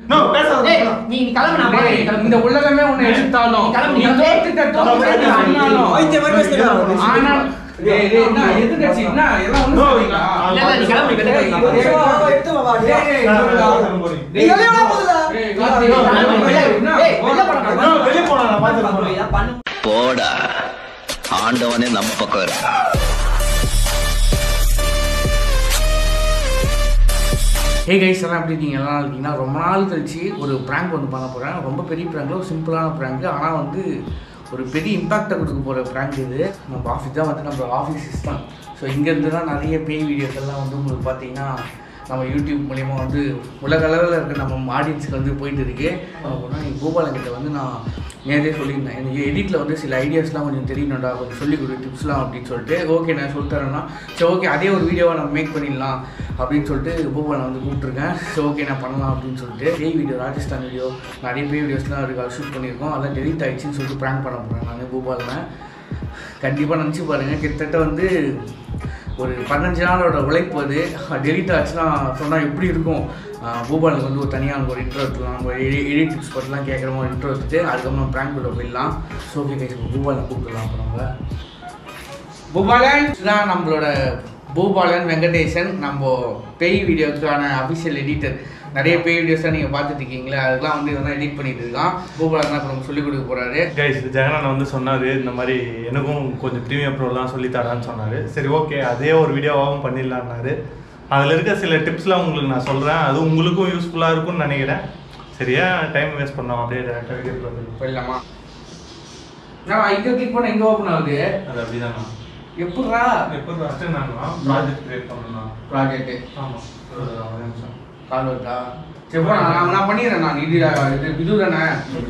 No, பேசாத. ஏய், நீ நீ கிளம்பு நான் டேய், பாக்குறேன் கிளம்பு இந்த உலகமே உன்னை எதிர்த்தாலும் நீ கிளம்பு, நீ நீ கிளம்பு. தோத்துட்ட, தோத்துட்ட சொன்னாலும் பைத்தியம் மாதிரி பேசுறீங்க. ஆனா டேய், டேய், என்ன, எதிர்க்கட்சி, என்ன, எல்லாம் ஒண்ணு No, சொல்றீங்களா? இல்ல, இல்ல, நீ கிளம்பு, வெளில டேய், கிளம்பு. டேய், வா, வா, எடுத்து வா, வா. டேய், டேய், நான் சொல்லுடா. நான் போறேன். டேய், நீ வெளிய வா, போதுடா. டேய், கார்த்தி, நான் கிளம்பு, வெளிய- என்ன, ஏய், வெளிய போடா, நான் No, வெளிய போடா, நான் பார்த்துட்டு போறேன். இதான் பண்ணு. போடா ஆண்டவனே நம்ம பக்கம் இருக்கா ஹே கைஸ் எல்லாம் எப்படி இருக்கீங்க எல்லாம் நல்லா இருக்கீங்கன்னா ரொம்ப நாள் கழிச்சு ஒரு ப்ராங்க் வந்து பண்ண போகிறேன் ரொம்ப பெரிய ப்ராங்க் ஒரு சிம்பிளான ப்ராங்க் ஆனால் வந்து ஒரு பெரிய இம்பாக்டை கொடுக்க போகிற ப்ராங்க் இது நம்ம ஆஃபீஸ் தான் வந்து நம்ம ஆஃபீஸ் சிஸ்டம் ஸோ இங்கேருந்து தான் நிறைய பேய் வீடியோக்கெல்லாம் வந்து உங்களுக்கு பார்த்தீங்கன்னா நம்ம யூடியூப் மூலிமா வந்து உலக அளவில் இருக்க நம்ம ஆடியன்ஸுக்கு வந்து போயிட்டு இருக்கு அப்படின்னா கோபாலங்கிட்ட வந்து நான் நேரே சொல்லியிருந்தேன் எனக்கு எடிட்டில் வந்து சில ஐடியாஸ்லாம் கொஞ்சம் தெரியணும்டா கொஞ்சம் சொல்லி கொடு டிப்ஸ்லாம் அப்படின்னு சொல்லிட்டு ஓகே நான் சொல்லித்தரேன்னா சரி ஓகே அதே ஒரு வீடியோவை நம்ம மேக் பண்ணிடலாம் அப்படின்னு சொல்லிட்டு கோபாலை வந்து கூப்பிட்ருக்கேன் ஸோ ஓகே நான் பண்ணலாம் அப்படின்னு சொல்லிட்டு பேய் வீடியோ ராஜஸ்தான் வீடியோ நிறைய பேய் வீடியோஸ்லாம் இருக்கு அதை ஷூட் பண்ணியிருக்கோம் அதெல்லாம் டெலிட் ஆயிடுச்சுன்னு சொல்லிட்டு ப்ராங்க் பண்ண போகிறேன் நான் கோபாலனை கண்டிப்பாக நினச்சி பாருங்கள் கிட்டத்தட்ட வந்து ஒரு பதினஞ்சு நாளோட உழைப்பு அது டெலிட் ஆச்சுன்னா சொன்னால் எப்படி இருக்கும் ஆஹ் பூபாலுக்கு வந்து ஒரு தனியாக ஒரு இன்ட்ரோ எடுத்துலாம் ஒரு எடிட் டிப்ஸ் பற்றிலாம் கேட்குற மாதிரி இன்ட்ரோ எடுத்துட்டு அதுக்கப்புறம் ப்ராங்க் உள்ள போயிடலாம் ஸோ ஓகே கைஸ் பூபாலை கூப்பிடலாம் அப்புறம் நம்ம பூபாலன் தான் நம்மளோட பூபாலன் வெங்கடேசன் நம்ம பேய் வீடியோக்கான அஃபிஷியல் எடிட்டர் நிறைய பேய் வீடியோஸ்லாம் நீங்கள் பார்த்துட்டு இருக்கீங்களே அதெல்லாம் வந்து இதெல்லாம் எடிட் பண்ணிட்டு இருக்கான் பூபாலன் தான் அப்புறம் சொல்லிக் கொடுக்க போகிறாரு Guys, ஜெகனன் வந்து சொன்னாரு இந்த மாதிரி எனக்கும் கொஞ்சம் ப்ரீமியம் ப்ரோலாம் சொல்லி தரான்னு சொன்னாரு சரி ஓகே அதே ஒரு வீடியோவாகவும் பண்ணிடலான்னாரு அதில் இருக்க சில டிப்ஸ்லாம் உங்களுக்கு நான் சொல்கிறேன் அது உங்களுக்கும் யூஸ்ஃபுல்லாக இருக்கும்னு நினைக்கிறேன் சரியா டைம் வேஸ்ட் பண்ணோம் அப்படியே டேரக்டாக வீடியோக்குள்ள போய் போயிடலாமா நான் இங்கே கிளிக் பண்ண இங்கே ஓப்பன் ஆகுது அது அப்படிதானா எப்படிரா எப்போ ஃபஸ்ட்டு நான் ப்ராஜெக்ட் கிரியேட் பண்ணணும் ப்ராஜெக்ட் ஆமாம் ஒரு நிமிஷம் கால் வருதா சரி போ நான் நான் பண்ணிடுறேன் நான் இது இது இது தானே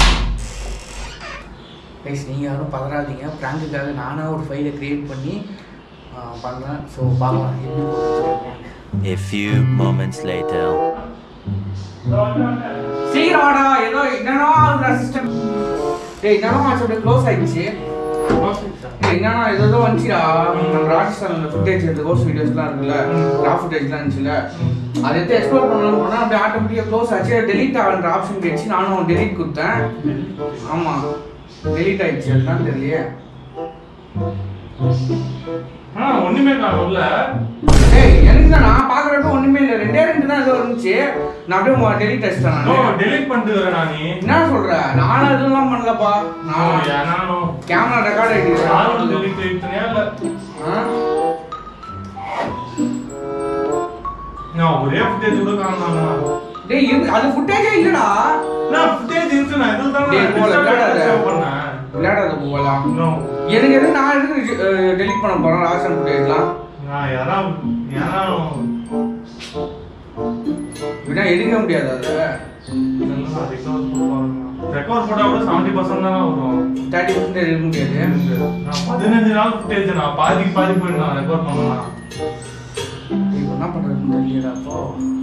கைஸ் நீங்கள் யாரும் பதறாதீங்க ப்ராங்குக்காக நானாக ஒரு ஃபைலை க்ரியேட் பண்ணி ஆ, பண்ணேன் ஸோ பார்க்கலாம் எப்படி போகுதுன்னு A few moments later. சீக்கிரம் வாடா ஏதோ என்னன்னா சிஸ்டம் டேய் என்னன்னா ஆச்சு க்ளோஸ் ஆயிடுச்சு டேய் என்னன்னா ஏதோ ஏதோ வந்துச்சுடா நம்ம ராஜஸ்தான் ஃபுட்டேஜ் எடுத்த கோர்ஸ் வீடியோஸ்லாம் இருக்குல்ல ரா ஃபுட்டேஜ்லாம் இருந்துச்சுல அதை எடுத்து எக்ஸ்ப்ளோர் பண்ணலாம் போனால் அப்படியே ஆட்டோமேட்டிக்காக க்ளோஸ் ஆச்சு டெலீட் ஆகின்ற ஆப்ஷன் கேச்சு நானும் டெலீட் கொடுத்தேன் ஆமாம் டெலீட் ஆயிடுச்சு அதுதான் தெரியலையே ஆ ஒன்றுமே காணும்ல டேய் எனக்கு தான் நான் பார்க்குறப்ப ஒன்றுமே இல்லை ரெண்டே ரெண்டு தான் ஏதோ இருந்துச்சு நான் அப்படியே டெலீட் அடிச்சிட்டேன் நோ நான் டெலிட் பண்ணிட்டு வரேன் நான் நீ என்ன சொல்ற நானும் எதுவும் பண்ணலப்பா நான் நானும் கேமரா ரெக்கார்ட் நானும் ஆயிடுச்சு டெலிட் பண்ணியா இல்லை நான் ஒரே ஃபுட்டேஜ் கூட காணலாம் டேய் இருக்கு அது ஃபுட்டேஜே இல்லடா நான் ஃபுட்டேஜ் இருக்கு நான் இதில் தான் டேய், போல, விளையாடாத. சேவ் பண்ணேன் விளையாடாத போகலாம் நோ எனக்கு எது நான் எதுக்கு டெலீட் பண்ண போறேன் ராசன் ஃபுட்டேஜ்லாம் நான் யாராவது யாராவது இப்படின்னா எடுக்க முடியாது அதை ரெக்கார்ட் போட்டா கூட செவன்டி பர்சன்ட் தானே வரும் தேர்ட்டி பர்சன்டேஜ் எடுக்க முடியாது நான் பதினஞ்சு நாள் ஃபுட்டேஜ் நான் பாதி பாதி போயிட்டு நான் ரெக்கார்ட் பண்ணலாம் இப்போ என்ன பண்றதுன்னு தெரியலடா அப்போ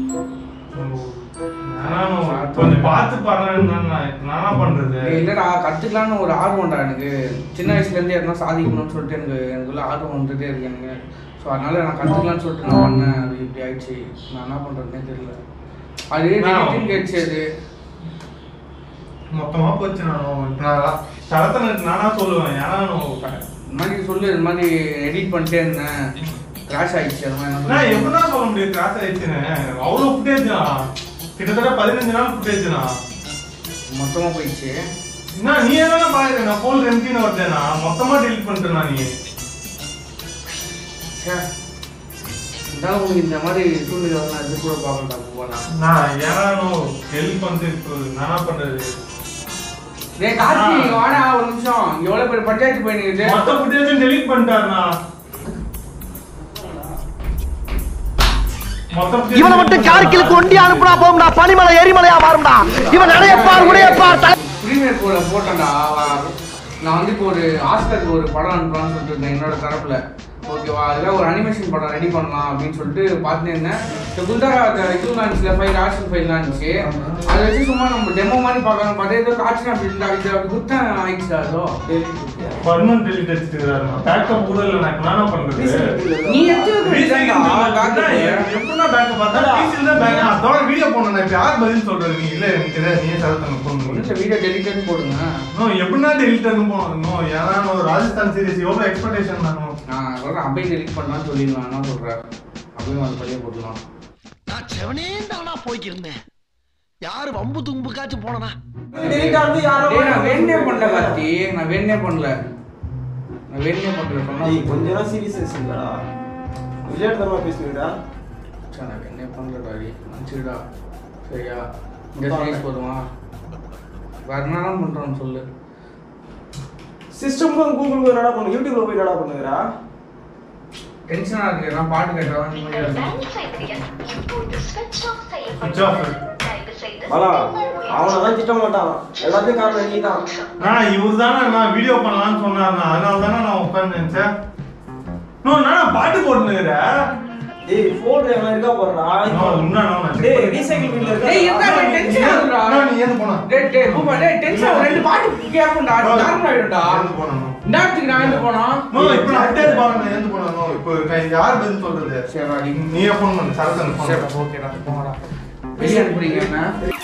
நானும் கொஞ்சம் பார்த்து பாருன்னு நானா பண்றது டேய், இல்லடா கத்துக்கலாம்னு ஒரு ஆர்வம்டா எனக்கு சின்ன வயசுல இருந்தே எதனா சாதிக்கணும்னு சொல்லிட்டு எனக்கு எனக்குள்ள ஆர்வம் வந்துட்டே இருக்கு எனக்கு ஸோ அதனால நான் கத்துக்கலாம்னு சொல்லிட்டு நான் பண்ணேன் அது இப்படி ஆயிடுச்சு நான் என்ன பண்றதுனே தெரியல அது நான் டெலிட்டிங் கேட்ச்சு அது மொத்தமா போச்சு நான் நான் தரத்தனை நானா சொல்லுவேன் ஏன்னா நான் இந்த மாதிரி சொல்லு இந்த மாதிரி எடிட் பண்ணிட்டே இருந்தேன் கிராஷ் ஆயிடுச்சு அது மாதிரி நான் நான் எப்படிதான் சொல்ல முடியும் கிராஸ் ஆயிடுச்சுன்னு அவ்வளவு ஃபுட்டேஜ் கிட்டத்தட்ட பதினஞ்சு நாள் ஃபுட்டேஜ் மொத்தமா போயிடுச்சு என்ன நீ என்ன பாருங்க நான் போல் ரெம்டின்னு வருதேனா மொத்தமா டெலிட் பண்ணிட்டேன் நீ ச்சே. இருந்தாலும் உங்களுக்கு இந்த மாதிரி சூழ்நிலை வரலாம் இது கூட பார்க்கலாம் போகலாம் நான் ஏன்னா டெலிட் பண்ணிட்டு இப்போ நானா பண்றது டேய் கார்த்தி இங்க வாடா ஒரு நிமிஷம் இங்க எவ்வளவு பேர் பஞ்சாயத்து போயிட்டு மொத்த ஃபுட்டேஜும் டெலிட் பண்ணிட்டாருண்ணா மொத்த footage- இவனை மட்டும் கார்கில் கொண்டி அனுப்புனா போகும்டா பனிமலை எரிமலையா மாறும்டா இவன் நடையப்பார் உடையப்பார் தலை ப்ரீமியர் கோட போட்டேன்டா அவ- நான் வந்து இப்போ ஒரு ஆஸ்கருக்கு ஒரு படம் அனுப்பலாம்னு சொல்லிட்டு இருந்தேன் என்னோட தரப்புல ஓகேவா அதில் ஒரு அனிமேஷன் படம் ரெடி பண்ணலாம் அப்படின்னு சொல்லிட்டு பார்த்துட்டு இருந்தேன் இந்த குல்தாரா இது இருந்துச்சுல ஃபைல் ஆக்ஷன் ஃபைல்லாம் இருந்துச்சு அதை வச்சு சும்மா நம்ம டெமோ மாதிரி பார்க்கலாம் பார்த்தா ஏதோ காட்சி அப்படி இருந்தா இது அப்படி குத்தம் ஆயிடுச்சு அதோ பர்மனன்ட் டெலிட் அடிச்சிருக்காரு பேக்கப் கூட இல்ல நான் இப்ப என்ன பண்றது நீ எடுத்து வைக்க வேண்டியதுதான்டா, backup. எப்படின்னா பேக்கப் பார்த்தா பிசில தான் பேக்கப் அதோட வீடியோ போடணும் நான் இப்ப யார் பதில் சொல்றது நீ இல்ல எனக்கு தெரியாது நீயே சரத்தன போன் பண்ணு ஒண்ணுல video delete போடுங்க நோ எப்படின்னா டெலிட் போகணும் நோ ஏன்னா ஒரு ராஜஸ்தான் சீரிஸ் எவ்வளவு எக்ஸ்பெக்டேஷன் நானும் நான் சொல்றேன் அப்படியே delete பண்ணலாம்னு சொல்லிடலாம் என்ன சொல்றேன் அப்படியே அது பழைய போட்டுலாம் நான் செவனே தானா போய்க்கிருந்தேன் யாரு வம்பு தும்புக்காச்சும் போனனா delete ஆனது யாரோ டேய் நான் வேணே பண்ணல கார்த்தி நான் வேணே பண்ணல நான் வேணே பண்ணல சொன்னா டேய் கொஞ்ச நேரம் சீரியஸ் இருக்குடா விளையாட்டுத்தனமா பேசுறீங்கடா மச்சான், நான் வேணே பண்ணலடா டேய் மன்னிச்சிடுடா சரியா இந்த சைஸ் போதுமா வேற என்ன பண்றோம்னு சொல்லு சிஸ்டம்க்கு கூகுளுக்கு என்னடா பண்ணு யூடியூப்ல போய் என்னடா பண்ணுங்கடா டென்ஷனா இருக்கு நான் பாட்டு கேட்டா நீங்கள் டயல் செய்த எண் இப்போது switch off Switch off. செய்யப்பட்டுள்ளது. தயவு செய்து பலா சிக்னல் அவனை தான் திட்ட மாட்டான் எல்லாத்தையும் காரணம் நீ தான் நான் இவர் தானே நான் வீடியோ பண்ணலாம்னு சொன்னாருண்ணா அதனால தானே நான் உட்காந்து நினைச்சேன் நோ நான் பாட்டு போட்டுனுக்கிறேன் டேய் போன் எவனா இருக்கா போறா நோ உண்மை நோ நான் check டேய் பண்ணி- ரீசைக்கிள் பின்ல டேய் இருக்கா என்ன டேய் டென்ஷன் ஆகுதுடா அண்ணா, நீ ஏந்து போனா டேய் டேய் பூபா டேய் டென்ஷன் ஆகுது ரெண்டு பாட்டு கேப்பண்டா நார்மல் ஆயிடும்டா ஏந்து போனா நேரத்துக்கு நான் வந்து போனா நோ இப்போ நான் அப்டேட் பாருங்க ஏந்து போனா நோ இப்போ நான் யார் பதில் சொல்றது சரிடா நீ நீயே ஃபோன் பண்ணு சரத்தன் ஃபோன் சரிடா ஓகேடா போங்கடா வெளிய அனுப்புறீங்க என்ன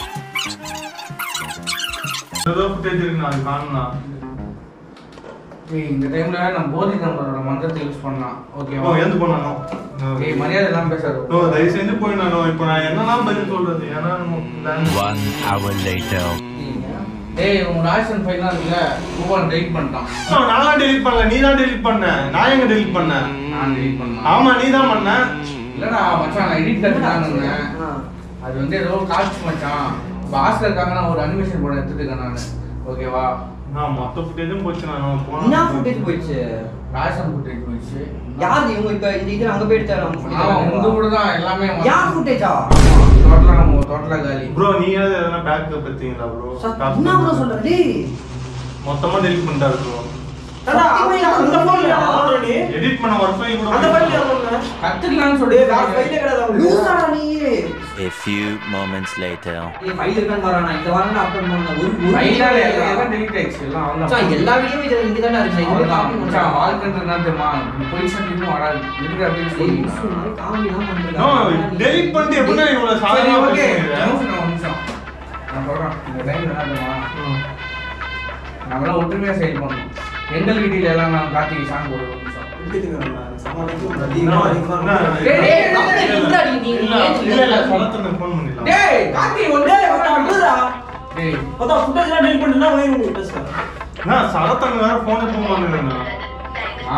ஏதோ ஃபுட்டேஜ் இருக்கு நான் அது காணும்னா ஏய் இந்த டைம்ல நம்ம போதி நம்மளோட மந்திரத்தை யூஸ் பண்ணலாம் ஓ ஓகேவா ஏந்து போனா நோ ஏய் மரியாதை எல்லாம் பேசாத நோ தயவு செஞ்சு போயிடணும் நோ இப்போ நான் என்னலாம் பதில் சொல்றது ஏன்னா நம்ம plan- One hour later. டேய் உங்க லாய்சன் ஃபைல்லாம் இருக்குல்ல கூப்பன் டெலிட் பண்ணிட்டான் நோ, நான்லாம் delete பண்ணல நீ தான் delete பண்ண நான் எங்க delete பண்ணேன் நான் டெலிட் பண்ணேன் ஆமா நீ தான் பண்ண இல்லடா மச்சான் நான் எடிட் கத்துட்டானுங்க அது வந்து ஏதோ காஸ்ட் மச்சான் பாஸ்ல இருக்காங்க நான் ஒரு அனிமேஷன் படம் எடுத்துட்டு இருக்கேன் நான் ஓகேவா நான் மொத்த ஃபுட்டேஜும் போச்சு நான் என்ன ஃபுட்டேஜ் போயிடுச்சு ராஜன் ஃபுட்டேஜ் போயிடுச்சு யார் இவங்க இப்ப இந்த இது அங்க போய் எடுத்தாரு அவங்க ஆமா உங்க footage கூட தான் எல்லாமே யார் ஃபுட்டேஜா டோட்டலா நம்ம டோட்டலா காலி ப்ரோ நீயாவது எதனா பேக்கப் பத்தீங்களா ப்ரோ என்ன ப்ரோ சொல்ற டேய் மொத்தமா delete பண்ணிட்டாரு ப்ரோ டடா அந்த போன்ல என்ன பண்ற நீ எடிட் பண்ண ஒர்க் ஃபைல் கூட அந்த ஃபைல் என்ன பண்ண கத்துக்கலாம்னு டேய் சொல்லிட்டு வேற ஃபைலே கிடையாது லூசாடா நீ A few moments later. ஏய் ஃபைல் இருக்கான்னு பாரு நான் இந்த வாரம் நான் அப்லோட் பண்ணேன் ஒரு ஒரு ஃபைனல் video எல்லாம் இல்ல. டெலிட் ஆயிடுச்சு எல்லாம் மச்சான், அவ்வளவுதான் எல்லா வீடியோவும் இதுல இங்க தானே இருக்கு இது அவ்வளவுதான் காப்பி மச்சான் பண்ணான் வாழ்க்கைன்றது என்ன தெரியுமா பொசிஷன் இன்னும் வராது இருக்கிற அப்படியே சொல்லி காமெடி தான் நோ பண்றாங்க delete பண்ணிட்டு எப்படின்னா இவ்வளவு சரி சாதாரணமா ஓகே பேசுறீங்க? ஒரு நிமிஷம் நான் சொல்றேன் இந்த டைம்ல என்ன தெரியுமா ம். நம்மளாம் ஒற்றுமையா செயல் பண்ணணும் எங்கள் வீட்டில எல்லாம் நான் கார்த்திகை சாங் போடுற ஒரு நிமிஷம் என்ன, என்ன, டேய், டேய், இல்ல, டேய், இல்ல, நீ- நீ- இல்ல, நீ- இல்ல, இல்ல, சரத்தனுக்கு phone பண்ணிடலாம். டேய் கார்த்திகை ஒண்ணே டேய் அதான் ஃபுட்டேஜ் டெலிட் பண்ணினா வை உங்களுக்கு பேசுறேன் நான் சரத்தன் வேற phone எடுத்து பண்ணுறேன் ஆ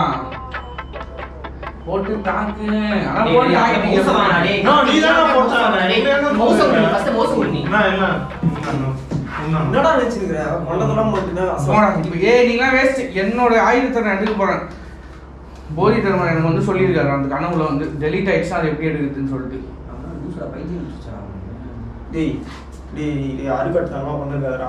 போட்டு தாக்கு ஆனா டேய், போட்டு டேய், தாக்கு நீங்க மோசம் வேணாம், டேய். No, நீ தானே போட்ட. டேய், நீ தானே மோசம் போட்ட. பண்ணு, first மோசம் பண்ணு நீ. நான் இல்ல, உண்மை, உண்மை. என்னடா நினைச்சிருக்கிற பண்ணதெல்லாம் மட்டும் போடா இப்போ ஏய் நீங்களாம் வேஸ்ட் என்னோட ஆயுதத்தை நான் எடுக்க போறேன் போதி தர்மன் எனக்கு வந்து சொல்லியிருக்காரு அந்த கனவுல வந்து டெலிட் ஆயிடுச்சு அது எப்படி எடுக்குதுன்னு சொல்லிட்டு லூசுடா, பைத்தியம் பிடிச்சா. டேய் டேய் டேய் அறுக்கட்டமா பண்ணிருக்காதடா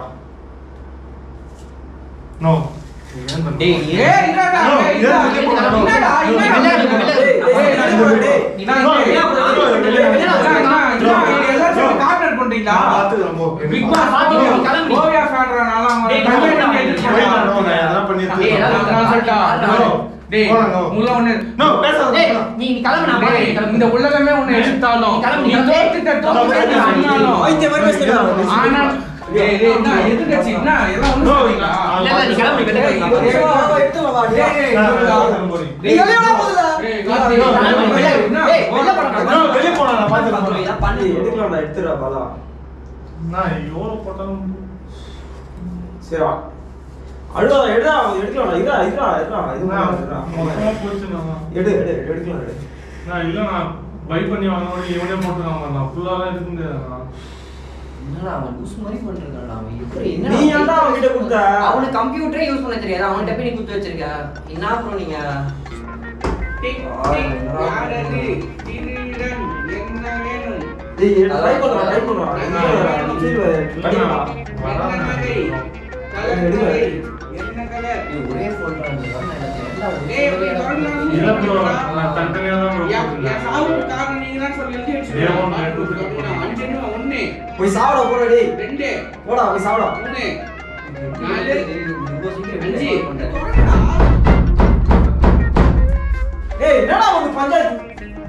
No. நீ ஏன் பண்ண? டேய், நீ ஏய் என்னடா No, ஏய், ஏன் என்னடா, வெளிய போடணும்? என்னடா, என்னடா, வெளிய என்னடா, வெளிய டேய், டேய், ஏய், டேய், டேய். நீ நான் நான் இங்கே- வெளிய போ, வெளிய வெளிய வெளிய போ, என்ன, வெளிய என்ன, போ. என்ன, இது எல்லாரும் சேர்ந்து கார்ப்பரேட் பண்றீங்களா நான் பார்த்துக்கிறேன், போ. பிக் நான் பாஸ் பார்த்துக்கிறேன், பார்த்து கிளம்பி. கோவியா ஃபேன்றானால அவன் டேய், கல்யாணம் நான் பண்ணி எடுத்துட்டு போய் நான் போறான். நான் அதெல்லாம் பண்ணி டேய், எடுத்துக்கிறேன். எல்லாரும் நான் சொல்லிட்டா No. டேய் போடா, no. உள்ள ஒண்ணு No, பேசாத. டேய், நீ நீ கிளம்பு, நான் டேய், பாத்துக்கிறேன், கிளம்பு. இந்த உலகமே உன்னை எதிர்த்தாலும் கிளம்பு, நீ கிளம்பு. தோத்துட்ட, தோத்துட்ட கிளம்பு. சொன்னாலும் வைத்திய மாதிரி பேசுறா ஆனா டேய் டேய் என்ன எதிர்க்கட்சி என்ன எல்லாம் ஒண்ணு No, சொல்றீங்களா நான் இல்ல, இல்ல, நீ கிளம்பு, வெளிய டேய், கிளம்பு. டேய், வா, வா, எடுத்து வா, வா, டேய், டேய், நான் டேய், பார்த்துக்கிறேன், போடி. நீ வெளிய வா, போதுடா. டேய், கார்த்தி, No, no, நான் no, வெளிய- வெளிய- என்ன? டேய், வெளிய போடா. No, வெளிய போடா, நான் பார்த்துக்கிறேன். பாத்துக்கிறேன், இதெல்லாம் பண்ணு. டேய், எடுக்கலாம்டா எடுத்துடா பாலா நான் எவ்வளவு போட்டாலும் சரி வா. அழுவாத எடுடா எடுக்கலாம்டா இதா இதா இதா இது நான் எடுடா. மொத்தமா போச்சு நான். எடு எடு எடுக்கலாம் எடு நான் இல்ல நான் பை பண்ணி வாங்கினோட இவனே போட்டுருக்கான் நான் ஃபுல்லாலாம் எடுக்க முடியாது என்னடா, அவன் லூசு மாதிரி பண்றான்டா, அவன் எப்படி, நீ என்னடா ஏன்டா அவன்கிட்ட கொடுத்த? அவனுக்கு கம்ப்யூட்டரே யூஸ் பண்ண தெரியாது அவன்கிட்ட போய் நீ குத்து வச்சிருக்க என்ன ப்ரோ நீங்க டிக், டிக், யாரது? திருடன், என்ன வேணும்? டேய் ட்ரை பண்ணுடா ட்ரை பண்ணுடா நீ கீழ கடிடா என்ன கதை? கலர் எடுங்க. கதை. என்ன கலர்? நீ ஒரே போன் டேய், இப்படி தொடர்ந்து இல்ல ப்ரோ நான் தனித்தனியா தான் ப்ரோ என் என் சாவுக்கு காரணம் நீங்க தான் சொல்லி எழுதி வச்சிருக்கீங்க. ஏன் ஒண்ணு, பாட்டு ரெண்டு, கொடுத்து 아, அஞ்சு ஒண்ணு, போய் சாவடா போடா டேய் ரெண்டு போடா போய் சாவடா மூணு அஞ்சு. ஏய் என்னடா வந்து பஞ்சாயத்து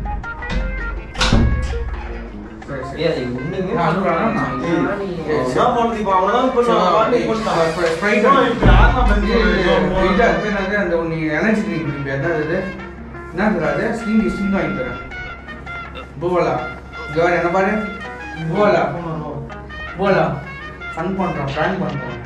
ஏய், அது ஒண்ணுமே நான் அனுப்புறேன், நான் பண்ணல. இது- நான் நீ- ஏய், என்ன பண்ணுது இப்போ அவனதான் இப்போ நான் பாட்டு போட்டுட்டான் Sprite bro, இப்ப யாருன்னா bench இது- ல இருக்கோம்? இது அது பேர் என்னது? அந்த ஒண்ணு energy drink குடிப்பியா? என்ன அது? என்ன அது அது? sling, sling வாங்கி தரேன். பூவலா. இங்க பாரு, என்ன பாரு? பூவலா. பூவலா. fun பண்றோம், prank பண்றோம்.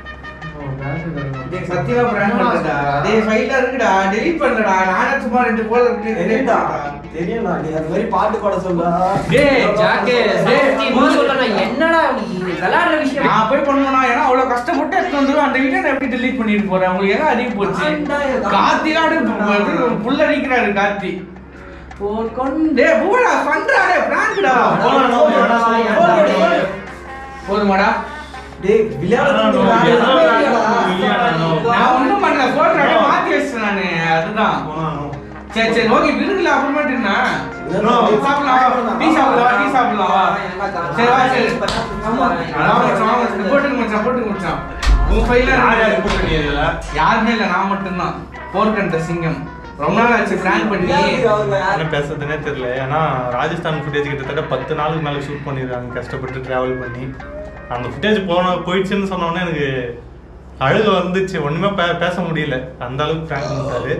டேய், சத்தியமா prank பண்றேன்டா. டேய், file ல இருக்குடா, delete பண்றேன்டா. நானே சும்மா ரெண்டு போல இருக்கு, delete தெரியும்டா பண்றேன். தெரியும்டா நீ அது மாதிரி பாட்டு பாட சொல்றா டேய், ஜாக்கு, சத்தியமா சொல்றேன், என்னடா நீ விளையாடுற விஷயம் நான் போய் பண்ணுவேனா ஏன்னா அவ்வளவு கஷ்டப்பட்டு எடுத்து வந்துருவேன் அந்த வீடியோ நான் எப்படி delete பண்ணிட்டு போறேன் உங்களுக்கு எங்க அதிகம் போச்சு ஆண்டா, இது- கார்த்திலாம் அப்படியே புள்ள அடிக்கிறாரு கார்த்தி போர் கொண்டு டேய் பூவடா பண்றாடே பிராங்க்டா போலாம், no, வேணாம், போடு, வேணாம். போடு, போடு. போதுமாடா டேய் விளையாடுறது வேணாம், வேற no, எதுவுமே வேணாம், இல்லடா. வேணாம். நான் ஒண்ணும் பண்ணல போடுறாடே மாத்தி வச்சிட்டேன் நானு அதுதான் போலாம். சரி சரி ஓகே விருதுல அப்புறமேட்டு என்ன No. சாப்பிடலாம் டீ சாப்பிடலாம் டீ சாப்பிடலாம் சரி வா சரி அதான் மச்சான், வா மச்சான். போட்டுக்கு மச்சான் போட்டுக்கு மச்சான் உன் ஃபைல யார் யார் கூப்பிட்டு நீ இதுல? யாருமே இல்ல நான் மட்டும்தான் போர்க்கண்ட சிங்கம் ரொம்ப நாள் ஆச்சு பிளான் பண்ணி விளையாடுறது அவங்க யார்? என்ன பேசுறதுனே தெரியல ஏன்னா ராஜஸ்தான் ஃபுட்டேஜ் கிட்டத்தட்ட பத்து நாளுக்கு மேலே ஷூட் பண்ணிடுறாங்க கஷ்டப்பட்டு டிராவல் பண்ணி அந்த ஃபுட்டேஜ் போன போயிடுச்சுன்னு சொன்ன உடனே எனக்கு அழுக வந்துச்சு ஒண்ணுமே பே- பேச முடியல அந்த அளவுக்கு பிராங்க் பண்ணிட்டாரு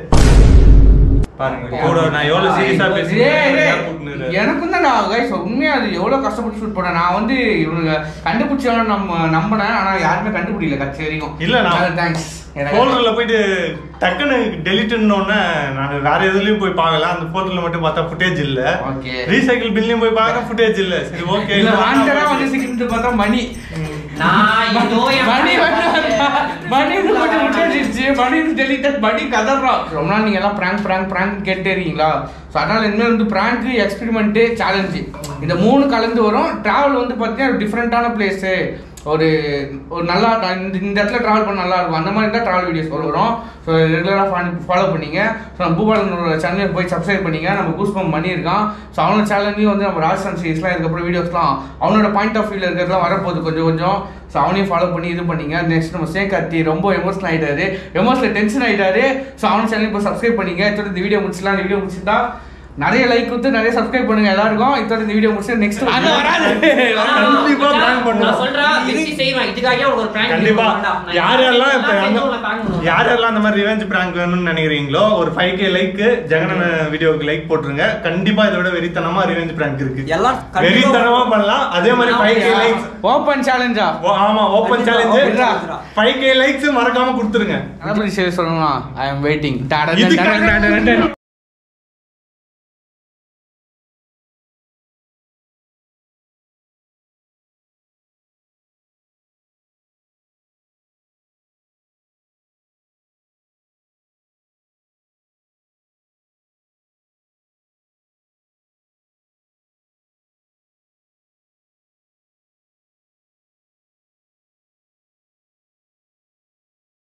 பாருங்க கூட நான் எவ்வளவு சீரியஸா பேசி டேய், டேய், எனக்கும் தான் நான் guys, உண்மையா அது எவ்வளவு கஷ்டப்பட்டு ஷூட் பண்ணேன் நான் வந்து இவனுங்க கண்டுபிடிச்சவன நம்ம நம்பினேன் ஆனா யாருமே கண்டுபிடிக்கல கட்சி வரைக்கும் இல்ல, நான் தேங்க்ஸ் ஃபோல்டர்ல போயிட்டு டக்குன்னு டெலிட்னோடனே நான் வேற எதுலயும் போய் பார்க்கல அந்த ஃபோல்டர்ல மட்டும் பார்த்தா ஃபுட்டேஜ் இல்ல Okay. ரீசைக்கிள் பில்லையும் போய் பார்க்க ஃபுட்டேஜ் இல்ல சரி ஓகே இல்ல வாண்டடா வந்து சிக்கிட்டு பார்த்தா மணி நான் இதோ என் மணி friend வந்து மணி இது கொஞ்சம் விட்டுருச்சு மணி இது டெலிட்டட் மணி கதறான் ரொம்ப நாள் நீங்க எல்லாம் பிராங்க் பிராங்க் பிராங்க் கேட்டே இருக்கீங்களா ஸோ அதனால இனிமேல் வந்து பிராங்க் எக்ஸ்பெரிமெண்ட் சேலஞ்சு இந்த மூணு கலந்து வரும் டிராவல் வந்து பார்த்தீங்கன்னா டிஃப்ரெண்ட்டான பிளேஸு ஒரு ஒரு நல்லா இந்த இந்த இடத்துல ட்ராவல் பண்ண நல்லா இருக்கும் அந்த மாதிரி தான் ட்ராவல் வீடியோஸ் வரும் ஸோ ரெகுலராக ஃபாலோ பண்ணீங்க ஸோ நம்ம பூபாலனோட சேனல் போய் சப்ஸ்கிரைப் பண்ணீங்க நம்ம கூஸ்பம் பண்ணியிருக்கான் ஸோ அவனோட சேனல்லையும் வந்து நம்ம ராஜஸ்தான் சீரிஸ்லாம் இதுக்கப்புறம் வீடியோஸ்லாம் அவனோட பாயிண்ட் ஆஃப் வியூவில் இருக்கிறதுலாம் வரப்போகுது கொஞ்சம் கொஞ்சம் ஸோ அவனையும் ஃபாலோ பண்ணி இது பண்ணீங்க நெக்ஸ்ட் நம்ம சேகார்த்தி ரொம்ப எமோஷனல் ஆயிட்டாரு எமோஷனல் டென்ஷன் ஆயிட்டாரு ஸோ அவன் சேனல் இப்போ சப்ஸ்கிரைப் பண்ணீங்க இதோட இந்த வீடியோ முடிச்சிடலாம் இந்த வீடியோ முடிச்சுட்டா நிறைய லைக் கொடுத்து நிறைய சப்ஸ்கிரைப் பண்ணுங்க எல்லாருக்கும் இதோட இந்த வீடியோ முடிச்சு நெக்ஸ்ட் அது வராது கண்டிப்பா prank பண்ணுவோம். நான் சொல்றேன் வெச்சி செய்வேன் இதுக்காக உனக்கு ஒரு prank கண்டிப்பா video வேண்டாம். நான் யார் யாரெல்லாம் இப்ப எல்லா அந்த- friends உங்களை prank பண்ணுவேன். யார் யாரெல்லாம் அந்த மாதிரி ரிவெஞ்ச் பிராங்க் வேணும்னு நினைக்கிறீங்களோ ஒரு ஃபைவ் கே லைக் ஜெகனன் வீடியோக்கு லைக் போட்டுருங்க கண்டிப்பா இதோட வெறித்தனமா ரிவெஞ்ச் பிராங்க் இருக்கு எல்லாம் கண்டிப்பா வெறித்தனமா பண்ணலாம் அதே மாதிரி ஃபைவ் கே லைக்ஸ் ஓப்பன் சேலஞ்சா ஆமா ஓபன் கண்டிப்பா, சேலஞ்ச் open challenge தான். ஃபைவ் கே லைக்ஸ் மறக்காம கொடுத்துருங்க அதான் பத்தி சரி சொல்லணும் ஐ எம் வெயிட்டிங் இதுக்காக